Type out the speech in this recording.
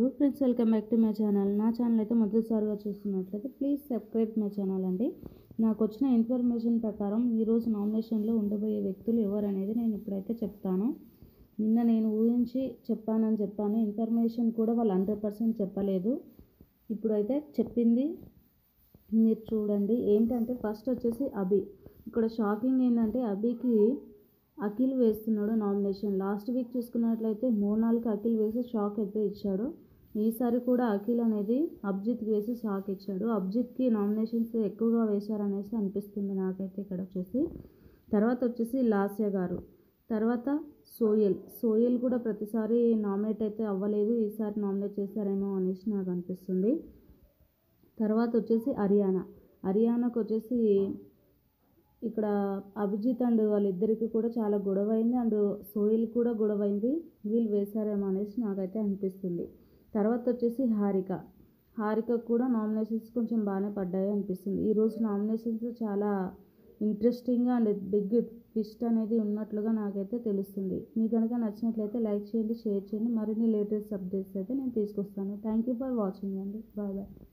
hello friends welcome back to my channel నా channel అయితే మొదటిసారిగా చూస్తున్నట్లయితే ప్లీజ్ సబ్స్క్రైబ్ మై ఛానల్ అండి నాకు వచ్చిన ఇన్ఫర్మేషన్ ప్రకారం ఈరోజు నామినేషన్లో ఉండబోయే వ్యక్తులు ఎవరు అనేది నేను ఇప్పుడైతే చెప్తాను నిన్న నేను ఊహించి చెప్పానని చెప్పాను ఇన్ఫర్మేషన్ కూడా వాళ్ళు హండ్రెడ్ పర్సెంట్ చెప్పలేదు ఇప్పుడైతే చెప్పింది మీరు చూడండి ఏంటంటే ఫస్ట్ వచ్చేసి అభి ఇక్కడ షాకింగ్ ఏంటంటే అభికి అఖిల్ వేస్తున్నాడు నామినేషన్ లాస్ట్ వీక్ చూసుకున్నట్లయితే మోనాల్కి అఖిల్ వేసి షాక్ అయితే ఇచ్చాడు ఈసారి కూడా అఖిల్ అనేది అభిజిత్కి వేసి షాక్ ఇచ్చాడు అభిజిత్కి నామినేషన్స్ ఎక్కువగా వేశారనేసి అనిపిస్తుంది నాకైతే ఇక్కడ వచ్చేసి తర్వాత వచ్చేసి లాస్య గారు తర్వాత సోయల్ సోయల్ కూడా ప్రతిసారి నామినేట్ అయితే అవ్వలేదు ఈసారి నామినేట్ చేశారేమో అనేసి నాకు అనిపిస్తుంది తర్వాత వచ్చేసి హర్యానా హర్యానాకు వచ్చేసి ఇక్కడ అభిజిత్ అండ్ వాళ్ళిద్దరికి కూడా చాలా గొడవ అయింది అండ్ సోహిల్ కూడా గొడవ అయింది వీళ్ళు వేశారేమో అనేసి నాకైతే అనిపిస్తుంది తర్వాత వచ్చేసి హారిక హారిక కూడా నామినేషన్స్ కొంచెం బాగానే పడ్డాయి అనిపిస్తుంది ఈరోజు నామినేషన్స్ చాలా ఇంట్రెస్టింగ్గా అండ్ బిగ్ ట్విస్ట్ అనేది ఉన్నట్లుగా నాకైతే తెలుస్తుంది మీకు కనుక నచ్చినట్లయితే లైక్ చేయండి షేర్ చేయండి మరిన్ని లేటెస్ట్ అప్డేట్స్ అయితే నేను తీసుకొస్తాను థ్యాంక్ యూ ఫర్ వాచింగ్ అండి బాయ్ బాయ్